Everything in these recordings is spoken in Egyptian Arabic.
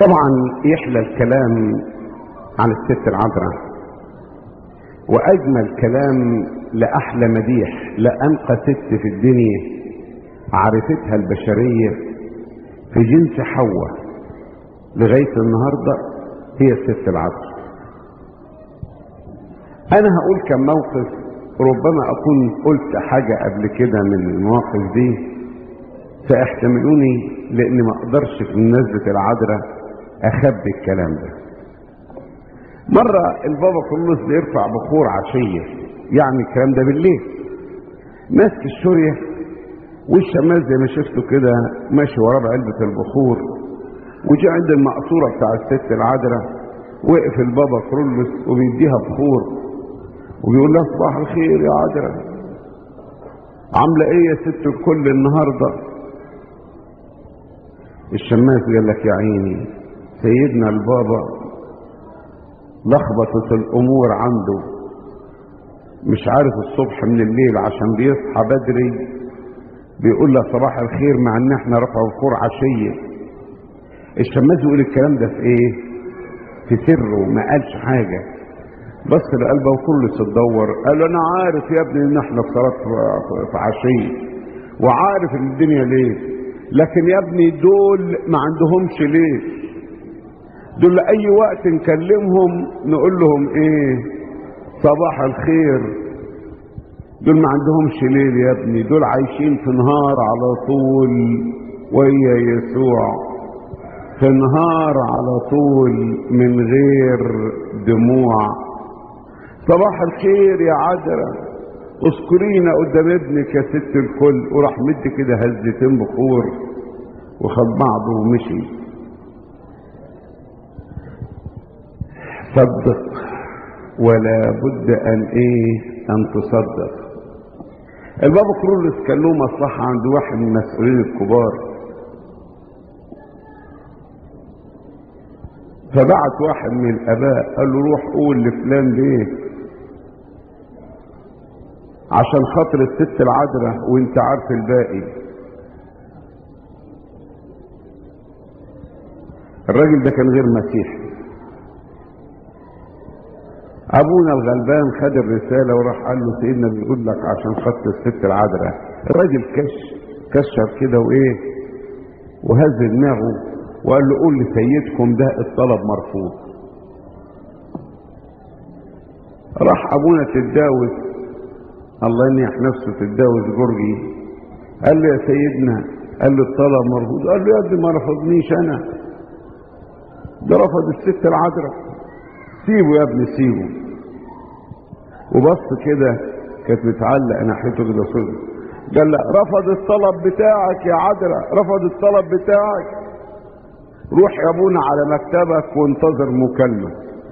طبعا يحلى الكلام عن الست العذراء واجمل كلام لاحلى مديح لانقى ست في الدنيا عرفتها البشريه في جنس حواء لغايه النهارده هي الست العذراء انا هقول كم موقف ربما اكون قلت حاجه قبل كده من المواقف دي فاحتملوني لاني ما اقدرش في مناسبه العذراء اخبي الكلام ده مرة البابا كرولوس بيرفع بخور عشية يعني الكلام ده بالليل ماسك الشورية والشمال زي ما شفتوا كده ماشي وراه بعلبة البخور وجي عند المقصورة بتاع الست العذراء وقف البابا كرولوس وبيديها بخور وبيقول لها صباح الخير يا عذراء عاملة ايه يا ست الكل النهاردة الشماس قال لك يا عيني سيدنا البابا لخبطت الامور عنده مش عارف الصبح من الليل عشان بيصحى بدري بيقول لها صباح الخير مع ان احنا رفع الخور عشيه الشماس يقول الكلام ده في ايه في سره ما قالش حاجه بص لقلبه وكل تدور قال له انا عارف يا ابني ان احنا في صلاه في عشيه وعارف ان الدنيا ليه لكن يا ابني دول ما عندهمش ليه دول اي وقت نكلمهم نقول لهم ايه صباح الخير دول ما عندهمش ليل يا ابني دول عايشين في نهار على طول ويا يسوع في نهار على طول من غير دموع صباح الخير يا عذرا اذكرينا قدام ابنك يا ست الكل وراح مد كده هزتين بخور وخد بعضه ومشي صدق ولا بد ان ايه ان تصدق البابا كرولس كان له مصلحة عند واحد من المسؤولين الكبار فبعت واحد من الاباء قال له روح قول لفلان ليه عشان خاطر الست العذراء وانت عارف الباقي الراجل ده كان غير مسيحي ابونا الغلبان خد الرسالة وراح قال له سيدنا بيقول لك عشان خاطر الست العذراء الراجل كش كشف كده وايه وهز دماغه وقال له قول لسيدكم ده الطلب مرفوض راح ابونا تتجاوز الله ينيح نفسه تتجاوز جورجي قال له يا سيدنا قال له الطلب مرفوض قال له يا ابني ما رفضنيش انا ده رفض الست العذراء سيبه يا ابني سيبه وبص كده كانت متعلقه ناحيته كده صدر قال لا رفض الطلب بتاعك يا عذراء رفض الطلب بتاعك روح يا ابونا على مكتبك وانتظر مكالمه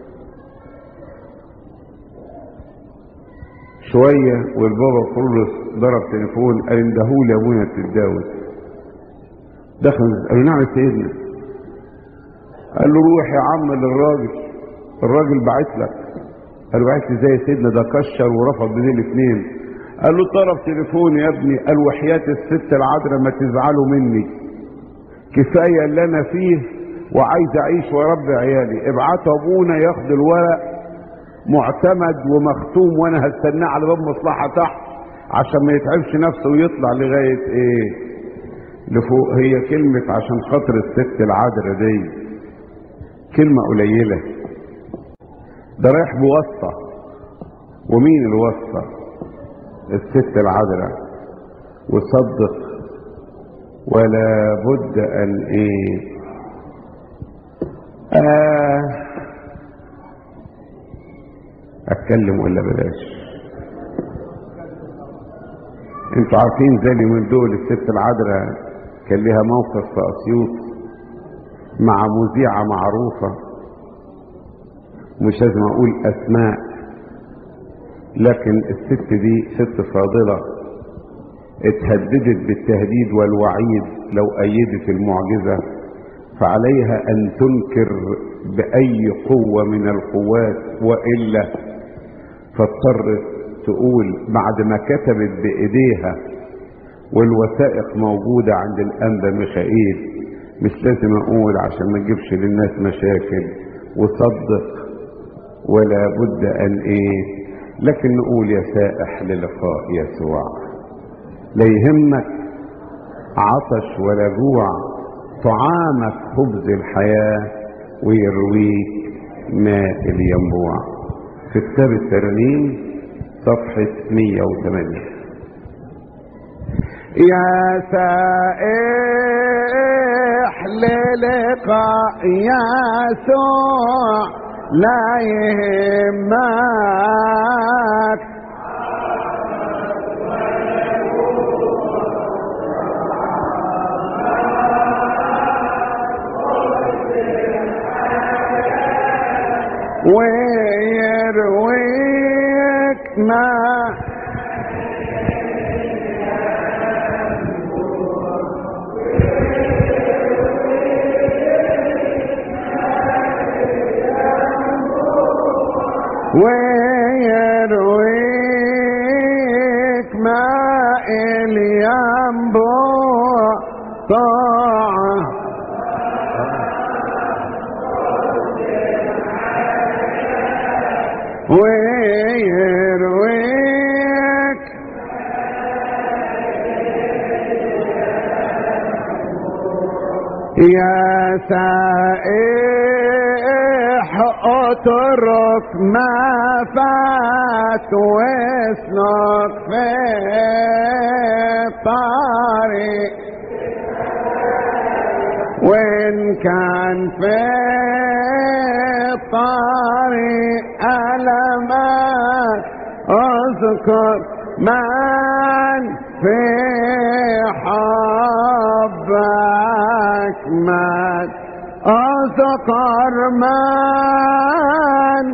شويه والبابا كرولوس ضرب تليفون قال اندهولي يا ابونا تتجاوز دخل قال له نعم يا سيدنا قال له روح يا عم للراجل الراجل بعت لك قال له بعت لي ازاي يا سيدنا ده كشر ورفض بين الاثنين قال له طرف تليفون يا ابني قال وحياة الست العذراء ما تزعلوا مني كفاية اللي انا فيه وعايز اعيش واربي عيالي ابعتوا ابونا ياخد الورق معتمد ومختوم وانا هستناه على باب مصلحة تحت عشان ما يتعبش نفسه ويطلع لغاية ايه لفوق هي كلمة عشان خاطر الست العذراء دي كلمة قليلة ده رايح بواسطة ومين الواسطة الست العذراء وصدق ولا بد ان ايه آه اتكلم ولا بلاش انتوا عارفين زي من دول الست العذراء كان لها موقف في اسيوط مع مذيعة معروفة مش لازم اقول اسماء لكن الست دي ست فاضلة اتهددت بالتهديد والوعيد لو ايدت المعجزة فعليها ان تنكر باي قوة من القوات والا فاضطرت تقول بعد ما كتبت بايديها والوثائق موجودة عند الانبا ميخائيل مش لازم اقول عشان ما اجيبش للناس مشاكل وصدق ولا بد ان ايه لكن نقول يا سائح للقاء يسوع لا يهمك عطش ولا جوع طعامك خبز الحياة ويرويك ماء الينبوع في كتاب الترنيم صفحة 108 يا سائح للقاء يسوع لا يهمك ويرويك ما ويرويك ماء الينبوع طاعة ويرويك يا سائح اترك ما فات واسلك في الطريق وان كان في الطريق ألمات اذكر من في حبك من اذكر من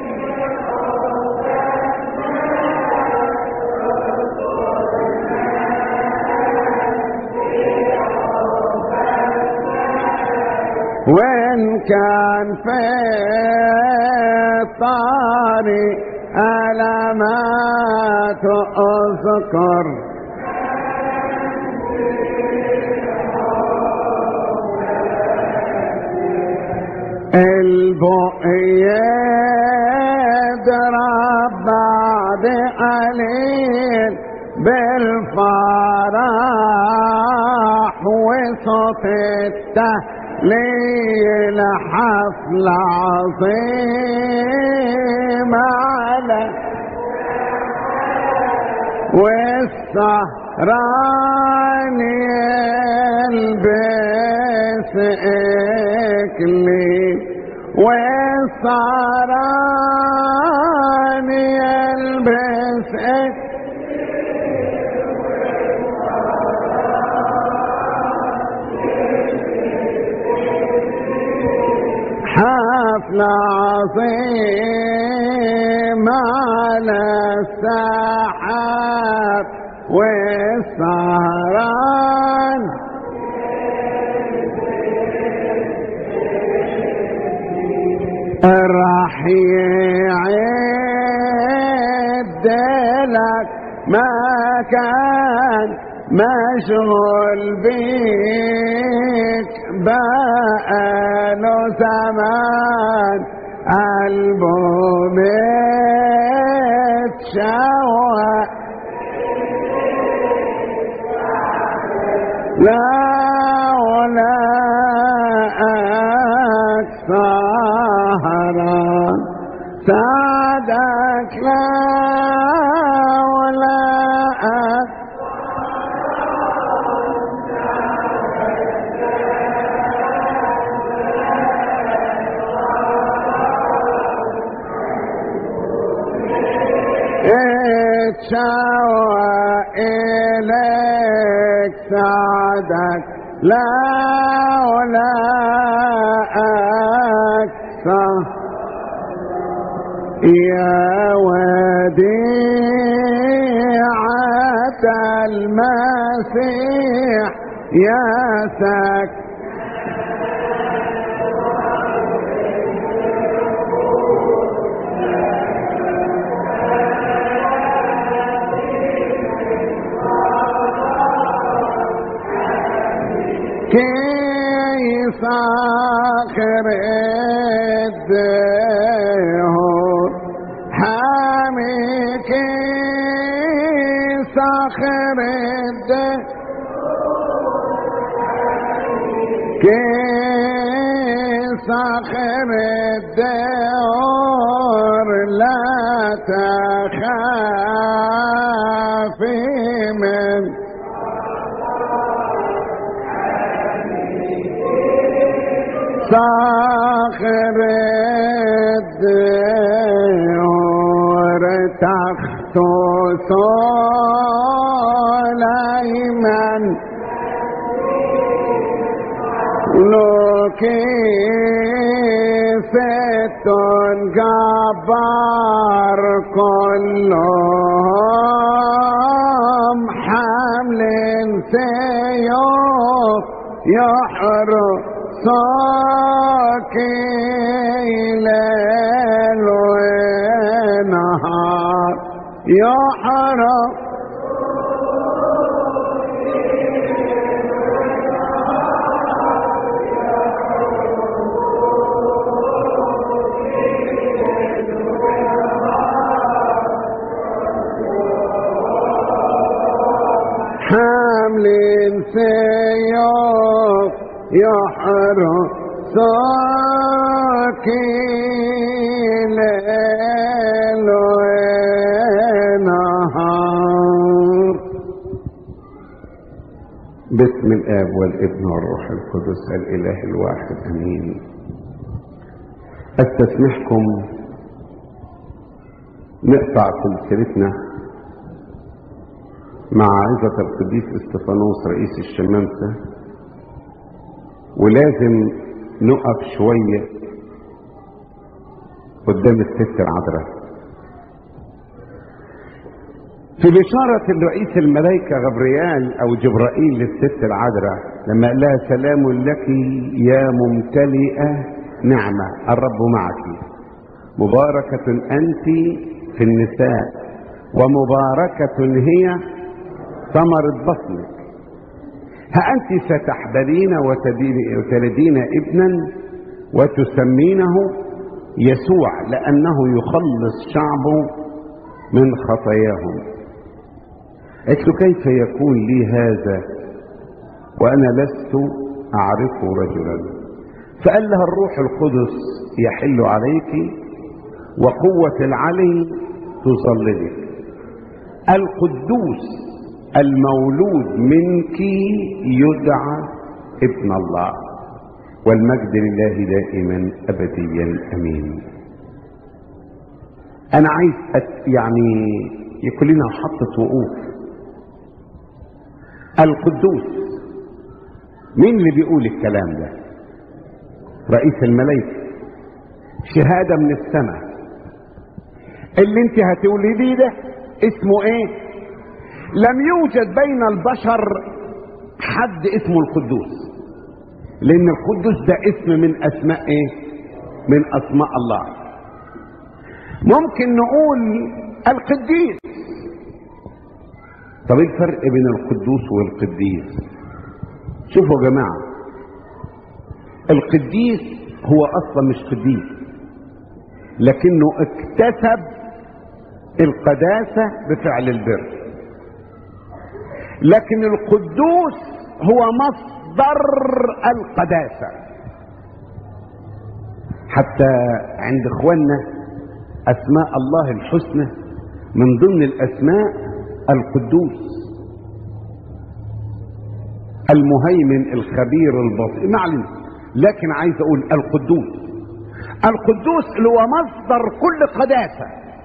وإن كان في الطريق ألمات أذكر البؤي يضرب بعد قليل بالفرح وصوت التهليل حفل عظيم على والسهران يلبس إكليل والسهران يلبس إكليل حفل عظيم على السحاب والسهران راح يعد لك مكان مشغول بيك بقاله زمان قلبه متشوق لا ولا سهران سعدك لا ولا اتشوى إليك سعدك لا ولا أكثر يا وديعة المسيح يا سك كي صاخر الدهور حاميك صاخر الدهور كي صاخر الدهور لا تخافي من صاخر الدهور تخت سليمان لوكي ست جبار كلهم حمل سيوف يحرق صاكي ليل ونهار يحرق حمل سيوف يحرق ساكي ليل ونهار باسم الاب والابن والروح القدس الاله الواحد امين استسمحكم نقطع سلسلتنا مع عظة القديس استفانوس رئيس الشمامسة ولازم نقف شوية قدام الست العذراء في بشارة الرئيس الملائكة غبريال أو جبرائيل للست العذراء لما قال لها سلام لك يا ممتلئة نعمة الرب معك مباركة أنت في النساء ومباركة هي ثمرة بطنك ها أنت ستحبلين وتدين- وتلدين ابنا وتسمينه يسوع لأنه يخلص شعبه من خطاياهم قلت له كيف يكون لي هذا وأنا لست أعرف رجلا فقال لها الروح القدس يحل عليك وقوة العلي تظللك القدوس المولود منك يدعى ابن الله والمجد لله دائما ابديا امين انا عايز أت يعني يكون لنا محطه وقوف القدوس مين اللي بيقول الكلام ده رئيس الملائكه شهاده من السماء اللي انت هتولديه ده اسمه ايه لم يوجد بين البشر حد اسمه القدوس لان القدوس ده اسم من اسماء ايه من اسماء الله ممكن نقول القديس طب ايه الفرق بين القدوس والقديس شوفوا يا جماعه القديس هو اصلا مش قديس لكنه اكتسب القداسه بفعل البر لكن القدوس هو مصدر القداسه حتى عند اخواننا اسماء الله الحسنى من ضمن الاسماء القدوس المهيمن الخبير البصير معلم لكن عايز اقول القدوس القدوس اللي هو مصدر كل قداسه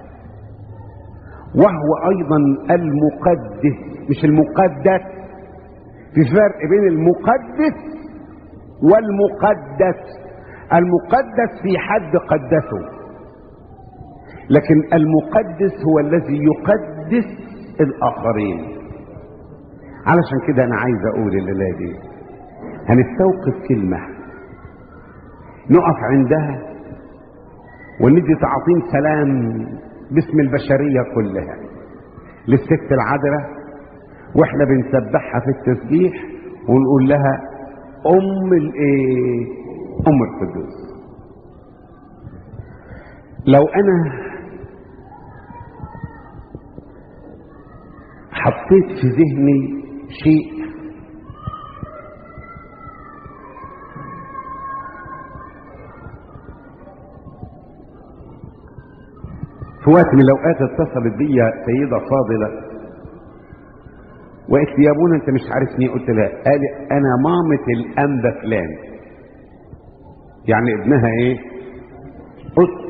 وهو ايضا المقدس مش المقدس في فرق بين المقدس والمقدس المقدس في حد قدسه لكن المقدس هو الذي يقدس الاخرين علشان كده انا عايز اقول الليله دي هنستوقف كلمه نقف عندها وندي تعظيم سلام باسم البشريه كلها للست العذراء واحنا بنسبحها في التسبيح ونقول لها ام الايه ام القدوس لو انا حطيت في ذهني شيء في وقت من الاوقات اتصلت بيا سيده فاضله وقالت لي يا ابونا انت مش عارف مين قلت لها قال انا مامة الانبا فلان يعني ابنها ايه قلت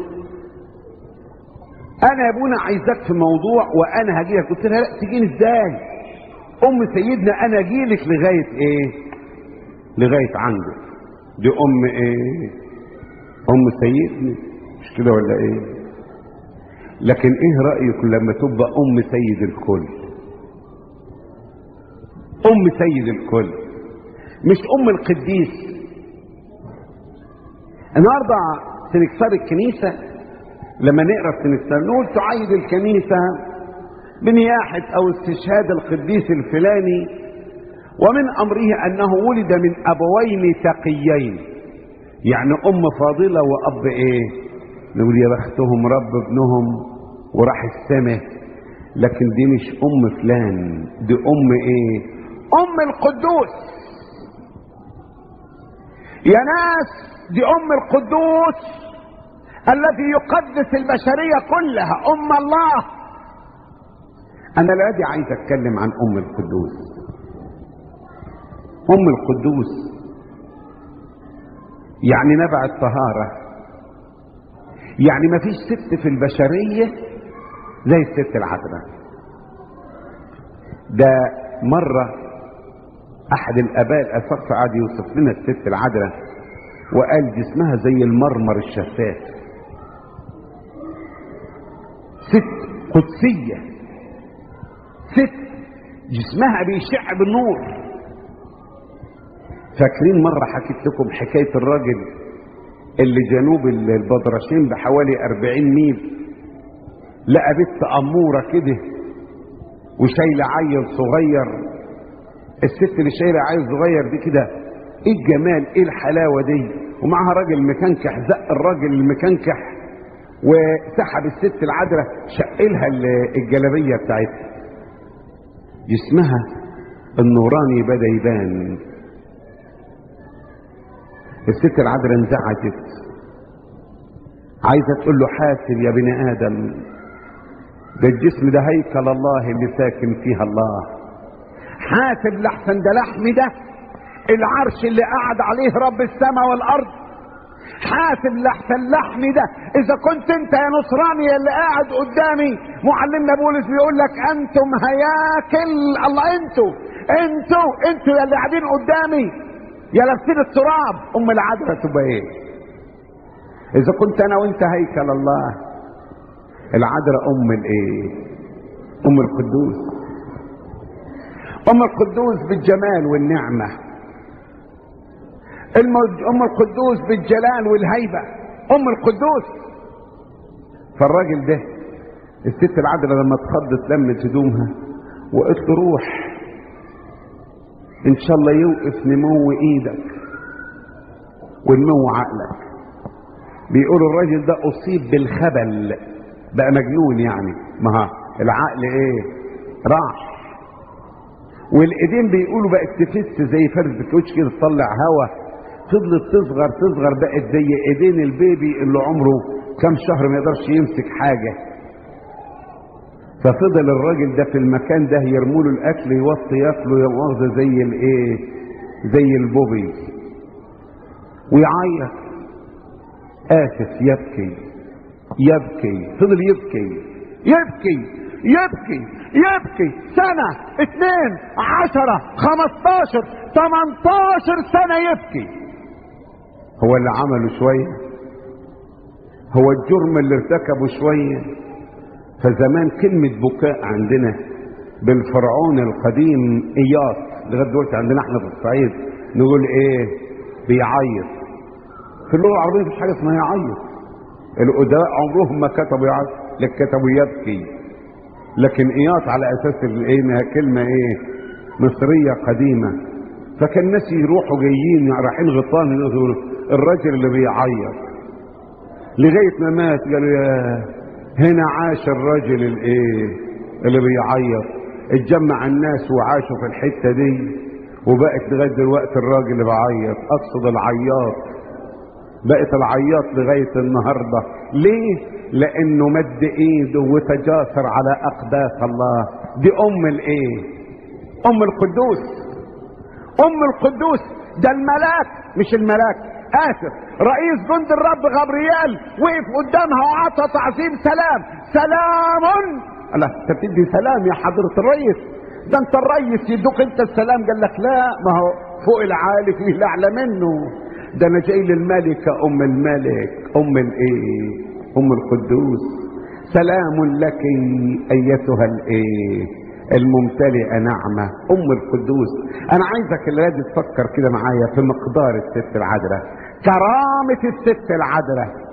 انا يا ابونا عايزاك في موضوع وانا هجيلك قلت لها لا تجيني ازاي ام سيدنا انا اجيلك لغايه ايه لغايه عندك دي ام ايه ام سيدنا مش كده ولا ايه لكن ايه رايك لما تبقى ام سيد الكل ام سيد الكل مش ام القديس النهارده سنكسار الكنيسه لما نقرا السنكسار نقول تعيد الكنيسه بنياحه او استشهاد القديس الفلاني ومن امره انه ولد من ابوين تقيين يعني ام فاضله واب ايه نقول يا بختهم رب ابنهم وراح السماء لكن دي مش ام فلان دي ام ايه ام القدوس يا ناس دي ام القدوس الذي يقدس البشرية كلها ام الله انا الذي عايز اتكلم عن ام القدوس ام القدوس يعني نبع الطهارة يعني ما فيش ست في البشرية زي الست العذراء ده مرة احد الاباء الاساقفه قعد يوصف لنا الست العذراء وقال جسمها زي المرمر الشفاف ست قدسيه ست جسمها بيشع بالنور فاكرين مرة حكيت لكم حكاية الراجل اللي جنوب البدرشين بحوالي أربعين ميل لقى بنت أمورة كده وشايلة عيل صغير الست اللي شايله عيل صغير دي كده ايه الجمال ايه الحلاوه دي ومعها راجل مكنكح زق الراجل المكنكح وسحب الست العذراء شقلها الجلابيه بتاعتها جسمها النوراني بدا يبان الست العذراء انزعجت عايزه تقول له حاسب يا بني ادم ده الجسم ده هيكل الله اللي ساكن فيها الله حاسب لحسن ده لحمي ده العرش اللي قعد عليه رب السماء والارض حاسب لحسن لحمي ده اذا كنت انت يا نصراني اللي قاعد قدامي معلمنا بولس بيقول لك انتم هياكل الله انتوا انتوا انتوا يا اللي قاعدين قدامي يا لابسين التراب ام العذراء تبقى ايه اذا كنت انا وانت هيكل الله العذراء ام الايه ام القدوس ام القدوس بالجمال والنعمه ام القدوس بالجلال والهيبه ام القدوس فالراجل ده الست العذراء لما اتخضت لمت هدومها وقلت له روح ان شاء الله يوقف نمو ايدك ونمو عقلك بيقولوا الراجل ده اصيب بالخبل بقى مجنون يعني ما ها العقل ايه راح والايدين بيقولوا بقت تفس زي فرد كوتش كده تطلع هوا فضلت تصغر تصغر بقت زي ايدين البيبي اللي عمره كام شهر ما يقدرش يمسك حاجه ففضل الراجل ده في المكان ده يرموا له الاكل يوطي ياكله يا مؤاخذه زي الايه زي البوبي ويعيط اسف يبكي يبكي فضل يبكي يبكي يبكي يبكي سنة اثنين عشرة خمستاشر تمنتاشر سنة يبكي هو اللي عمله شوية هو الجرم اللي ارتكبه شوية فزمان كلمة بكاء عندنا بالفرعون القديم اياس لغايه دلوقتي عندنا احنا في الصعيد نقول ايه بيعيط في اللغه العربيه مفيش حاجه اسمها يعيط الادباء عمرهم ما كتبوا يعيط لك كتبوا يبكي لكن اياط على اساس الايه انها كلمه ايه مصريه قديمه فكان الناس يروحوا جايين رايحين غطان يقولوا الراجل اللي بيعيط لغايه ما مات قالوا يا هنا عاش الراجل الايه اللي بيعيط اتجمع الناس وعاشوا في الحته دي وبقت لغايه دلوقتي الراجل اللي بيعيط اقصد العياط بقت العياط لغايه النهارده ليه لانه مد ايده وتجاسر على اقداس الله دي ام الايه ام القدوس ام القدوس ده الملاك مش الملاك اسف رئيس جند الرب غبريال وقف قدامها وعطى تعظيم سلام سلام لا انت بتدي سلام يا حضره الرئيس ده انت الرئيس يدوك انت السلام قال لك لا ما هو فوق العالي فيه الاعلى منه ده انا جاي للملكه ام الملك ام الايه ام القدوس سلام لك ايتها الايه الممتلئه نعمه ام القدوس انا عايزك الليله تفكر كده معايا في مقدار الست العذراء كرامه الست العذراء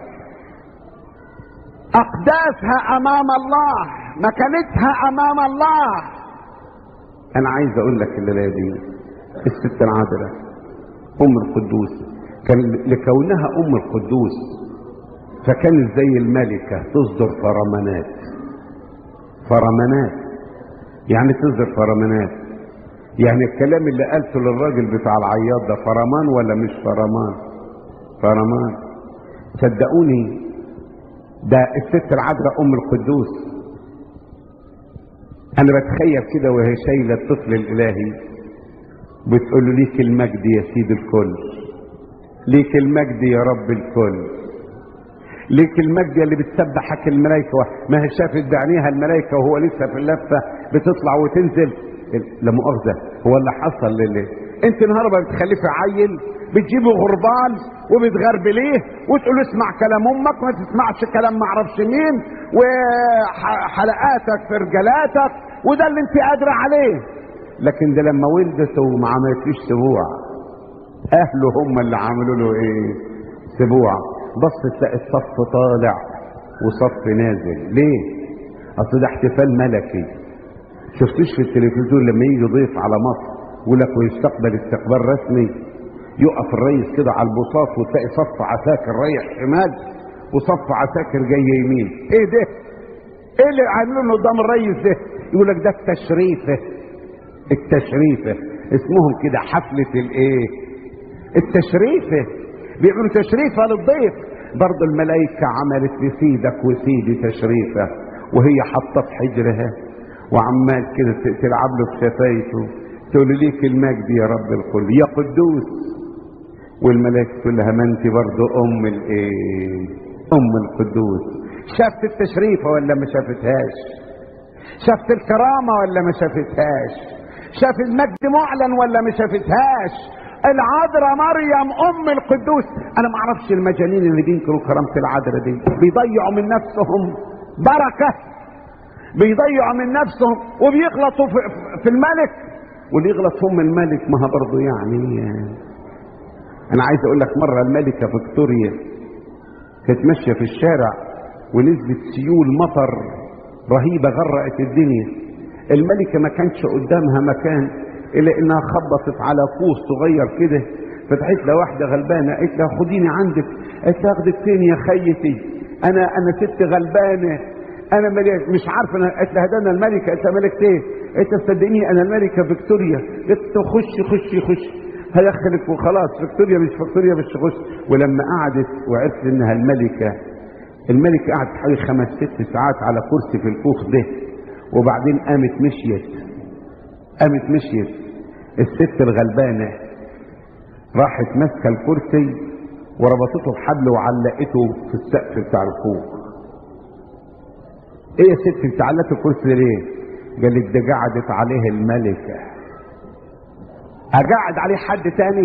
اقداسها امام الله مكانتها امام الله انا عايز اقول لك الليله دي الست العذراء ام القدوس كان لكونها ام القدوس فكانت زي الملكه تصدر فرمانات فرمانات يعني تصدر فرمانات يعني الكلام اللي قالته للراجل بتاع العياط ده فرمان ولا مش فرمان فرمان صدقوني ده الست العذراء ام القدوس انا بتخيل كده وهي شايله الطفل الالهي بتقول له ليك المجد يا سيد الكل ليك المجد يا رب الكل ليك المجد اللي بتسبحك الملائكه ما هي شافت بعينيها الملائكه وهو لسه في اللفه بتطلع وتنزل لا مؤاخذه هو اللي حصل للي انت النهارده بتخلفي عيل بتجيبه غربان وبتغربليه وتقول له اسمع كلام امك ما تسمعش كلام معرفش مين وحلقاتك في رجالاتك وده اللي انت قادره عليه لكن ده لما ولدت وما عملتليش سبوع اهله هم اللي عملوا له ايه سبوع بص تلاقي الصف طالع وصف نازل ليه اصل ده احتفال ملكي شفتوش في التلفزيون لما يجي ضيف على مصر يقول لك ويستقبل استقبال رسمي يقف الرئيس كده على البساط وتلاقي صف عساكر رايح شمال وصف عساكر جاي يمين ايه ده ايه اللي عاملينه قدام الرئيس ده يقول لك ده التشريفه التشريفه اسمهم كده حفله الايه التشريفه بيعملوا تشريفه للضيف برضه الملائكه عملت لسيدك وسيدي تشريفه وهي حاطه في حجرها وعمال كده تلعب له في شفايفه تقول له ليك المجد يا رب الكل يا قدوس والملائكه تقول لها ما انت برضه ام الايه ام القدوس شافت التشريفه ولا ما شافتهاش شافت الكرامه ولا ما شافتهاش شاف المجد معلن ولا ما شافتهاش العذراء مريم ام القدوس انا ما اعرفش المجانين اللي بينكروا كرامه العذراء دي بيضيعوا من نفسهم بركه بيضيعوا من نفسهم وبيغلطوا في, في الملك واللي يغلط هم الملك ما برضه يعني انا عايز اقول لك مره الملكه فيكتوريا كانت ماشيه في الشارع ونزلت سيول مطر رهيبه غرقت الدنيا الملكه ما كانش قدامها مكان الا انها خبطت على قوس صغير كده فتحت لها واحده غلبانه قالت لها خديني عندك قالت لها اخدك فين يا خيتي انا انا ست غلبانه انا ملك مش عارفه انا قالت لها ده انا الملكه انت ملكت ايه؟ قالت صدقيني انا الملكه فيكتوريا قلت خشي خشي خشي هيدخلك وخلاص فيكتوريا مش فيكتوريا مش تخش ولما قعدت وعرفت انها الملكه الملكه قعدت حوالي خمس ست ساعات على كرسي في الكوخ ده وبعدين قامت مشيت قامت مشيت الست الغلبانه راحت ماسكه الكرسي وربطته بحبل وعلقته في السقف بتاع الكوخ ايه يا ست انت علقت الكرسي ليه؟ قال لك ده قعدت عليه الملكه اقعد عليه حد تاني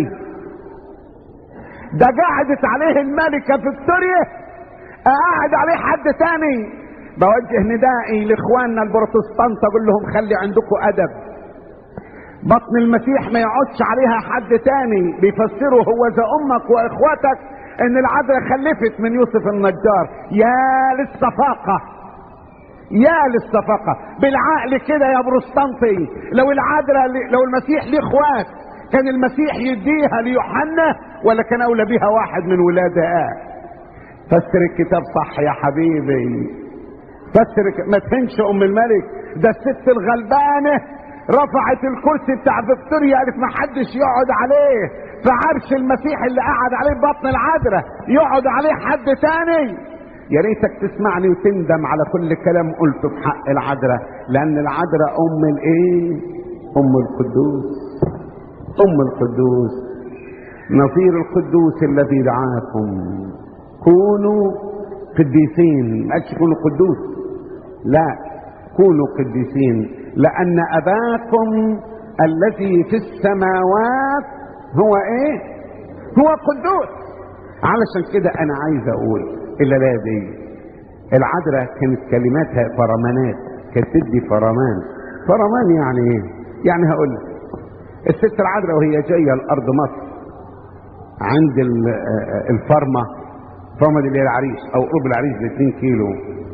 ده قعدت عليه الملكه فيكتوريا اقعد عليه حد تاني بوجه ندائي لاخواننا البروتستانت اقول لهم خلي عندكم ادب بطن المسيح ما يقعدش عليها حد تاني بيفسروا هو ذا امك واخواتك ان العذراء خلفت من يوسف النجار يا للصفاقه يا للصفقة بالعقل كده يا بروستانتي لو العذراء لو المسيح ليه اخوات كان المسيح يديها ليوحنا ولا كان اولى بيها واحد من ولادها فسر الكتاب صح يا حبيبي فسر الك- ما تهنش ام الملك ده الست الغلبانه رفعت الكرسي بتاع فيكتوريا قالت ما حدش يقعد عليه في عرش المسيح اللي قعد عليه بطن العذراء يقعد عليه حد تاني يا ريتك تسمعني وتندم على كل كلام قلته في حق العذراء لان العذراء ام الايه ام القدوس ام القدوس نظير القدوس الذي دعاكم كونوا قديسين ما قالش كونوا قدوس لا كونوا قديسين لان اباكم الذي في السماوات هو ايه هو قدوس علشان كده انا عايز اقول الليله دي العذراء كانت كلماتها فرمانات كانت تدي فرمان فرمان يعني ايه يعني هقول لك الست العذراء وهي جايه لارض مصر عند ال- آه، الفرمه فرمه اللي هي العريش او قرب العريش ب 2 كيلو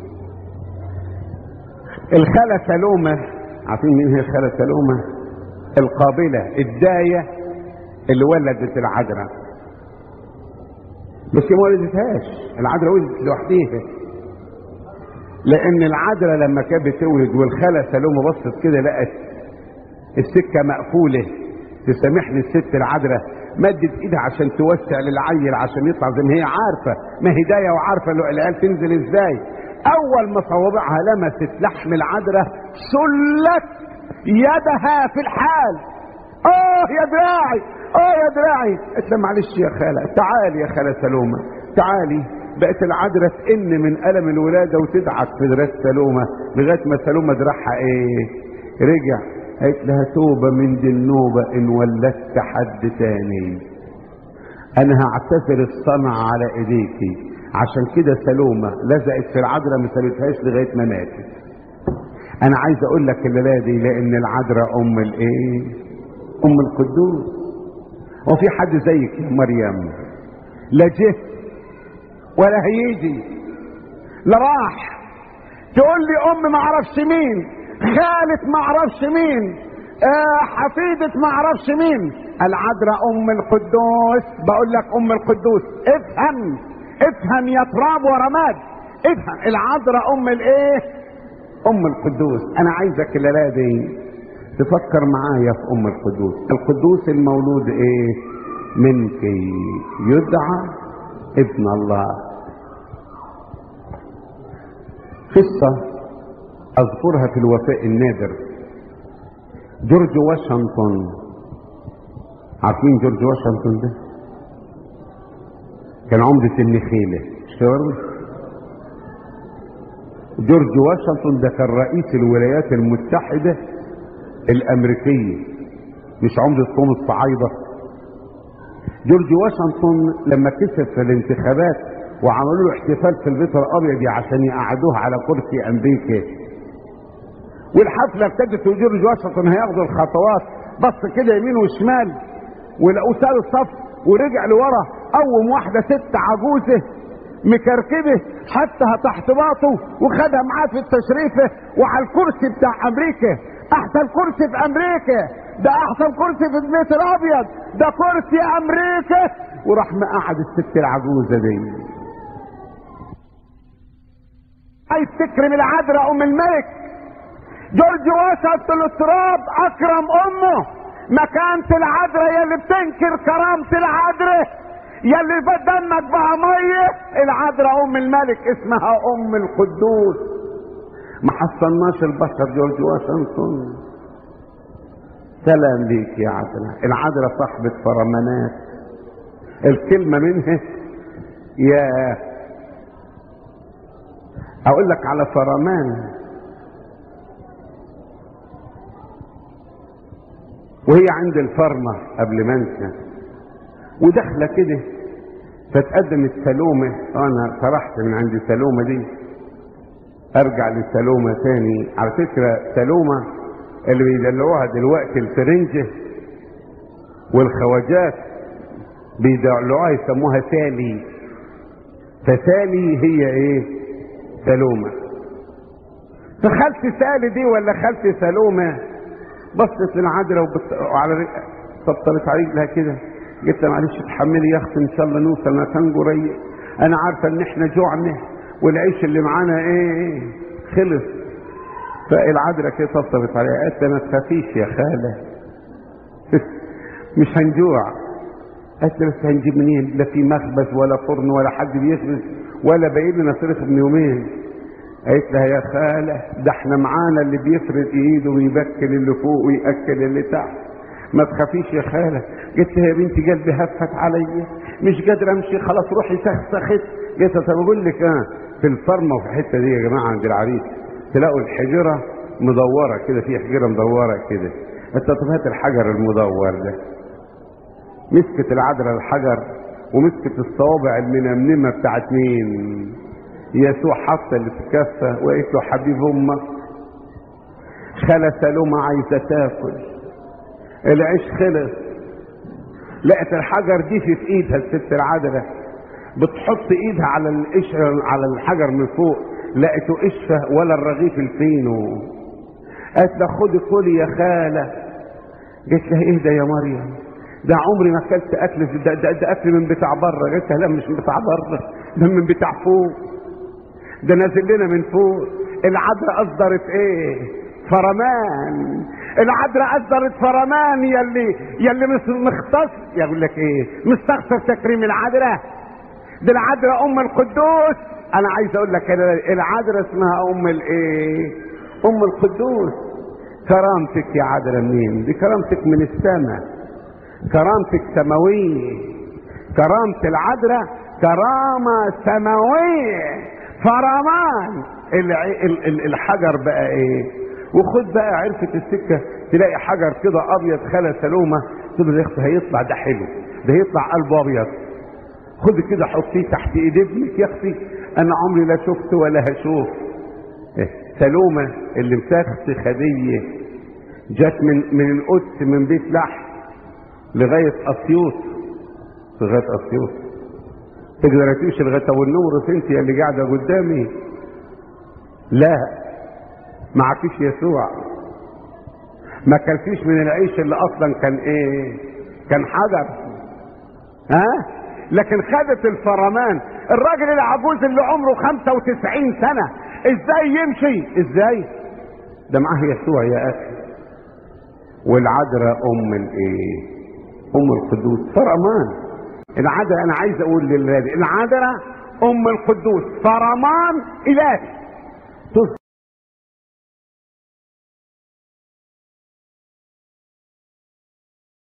الخالة سلومة عارفين مين هي الخالة سلومة القابلة الداية اللي ولدت العذراء بس هي ما ولدتهاش العذراء ولدت لوحديها لان العذراء لما كانت بتولد والخالة سلومة بصت كده لقت السكة مقفولة تسامحني الست العذراء مدت ايدها عشان توسع للعيل عشان يطلع زي ما هي عارفة ما هداية وعارفة لو العيال تنزل ازاي اول ما صوابعها لمست لحم العذراء سلت يدها في الحال اه يا دراعي اه يا دراعي قلت لها معلش يا خالة تعالي يا خالة سلومة تعالي بقت العذراء تئن من ألم الولادة وتدعك في دراس سلومة لغاية ما سلومة دراعها ايه رجع قالت لها توبة من دي النوبة ان ولدت حد تاني انا هعتذر الصنع على ايديكي عشان كده سلومة لزقت في العذراء ما سابتهاش لغاية ما ماتت انا عايز اقول لك الليله دي لان العذراء ام الايه ام القدوس هو في حد زيك يا مريم لا جه ولا هيجي لا راح تقول لي ام ما اعرفش مين خالة ما اعرفش مين آه حفيدة ما اعرفش مين العذراء ام القدوس بقول لك ام القدوس افهم افهم يا تراب ورماد افهم العذراء ام الايه ام القدوس انا عايزك الليله دي تفكر معايا في ام القدوس القدوس المولود ايه منك يدعى ابن الله قصة اذكرها في الوفاء النادر جورج واشنطن عارفين جورج واشنطن ده كان عمدة النخيلة مش كده برضه؟ جورج واشنطن ده كان رئيس الولايات المتحدة الأمريكية مش عمدة قوم الصعايدة جورج واشنطن لما كسب في الانتخابات وعملوا له احتفال في البيت الأبيض عشان يقعدوه على كرسي أمريكا والحفلة ابتدت وجورج واشنطن هياخدوا الخطوات بص كده يمين وشمال ولقوه سال الصف ورجع لورا قوم واحدة ست عجوزة مكركبه حطها تحت باطه وخدها معاه في التشريفه وعلى الكرسي بتاع امريكا احسن كرسي في امريكا ده احسن كرسي في البيت الابيض ده كرسي امريكا وراح مقعد الست العجوزه دي عايز تكرم العذراء ام الملك جورج واشنطن التراب اكرم امه مكانة العذراء يا اللي بتنكر كرامة العذراء يا اللي دمك بقى ميه العذراء ام الملك اسمها ام القدوس ما حصلناش البشر جورج واشنطن سلام ليك يا عذراء العذراء صاحبة فرمانات الكلمة منها يا اقول لك على فرمان وهي عند الفرمة قبل ما انسى وداخلة كده فتقدمت سلومة انا طرحت من عند سلومة دي ارجع لسلومة تاني على فكرة سلومة اللي بيدلعوها دلوقتي الفرنجة والخواجات بيدلعوها يسموها سالي فسالي هي ايه سلومة فخالتي سالي دي ولا خالتي سلومة بصت للعذراء وبص... وعلى طبطبت على رجلها كده قلت لها معلش اتحملي يا اختي ان شاء الله نوصل مكان قريب انا عارفه ان احنا جوعنا والعيش اللي معانا ايه خلص فالعذراء كده طبطبت عليها قالت لها ما تخافيش يا خاله مش هنجوع قالت لها بس هنجيب منين لا في مخبز ولا فرن ولا حد بيخبز ولا باقي لنا صرف من يومين قالت لها يا خاله ده احنا معانا اللي بيفرد ايده ويبكل اللي فوق وياكل اللي تحت ما تخافيش يا خاله قلت لها يا بنتي قلبي هفت عليا مش قادر امشي خلاص روحي سخسخت قلت لها طب اقول لك اه في الفرمه وفي الحته دي يا جماعه عند العريس تلاقوا الحجره مدوره كده في حجره مدوره كده انت طب هات الحجر المدور ده مسكت العذراء الحجر ومسكت الصوابع المنمنمه بتاعت مين يسوع حط اللي في الكفه وقالت له حبيب امك خالة سلومة عايزة تاكل العيش خلص لقت الحجر دي في ايدها الست العذراء بتحط ايدها على القشر على الحجر من فوق لقيته قشفه ولا الرغيف الفينو قالت لها خدي كلي يا خاله قالت لها ايه ده يا مريم ده عمري ما اكلت اكل ده, ده, ده اكل من بتاع بره قالت لها لا مش من بتاع بره ده من بتاع فوق ده نازل لنا من فوق العذراء اصدرت ايه فرمان العذراء اصدرت فرمان يلي يلي مش مختص يقول لك ايه مستخسر تكريم العذراء دي العذراء ام القدوس انا عايز اقول لك العذراء اسمها ام الايه ام القدوس كرامتك يا عذراء منين دي كرامتك من السماء كرامتك سماويه كرامه العذراء كرامه سماويه فرمان الحجر بقى ايه وخد بقى عرفت السكه تلاقي حجر كده ابيض خلا سلومه تقول يا اختي هيطلع ده حلو ده يطلع قلبه ابيض خد كده حطيه تحت ايد ابنك يا اختي انا عمري لا شفت ولا هشوف إيه؟ سلومه اللي مسخت خديه جت من من القدس من بيت لحم لغايه اسيوط لغايه اسيوط تقدر تمشي لغايه ابو النور انت اللي قاعده قدامي لا معكيش يسوع ما كلتيش من العيش اللي اصلا كان ايه كان حجر ها لكن خدت الفرمان الراجل العجوز اللي عمره 95 سنة ازاي يمشي ازاي ده معاه يسوع يا اخي والعذراء ام الايه ام القدوس فرمان العذراء انا عايز اقول للذي العذراء ام القدوس فرمان الهي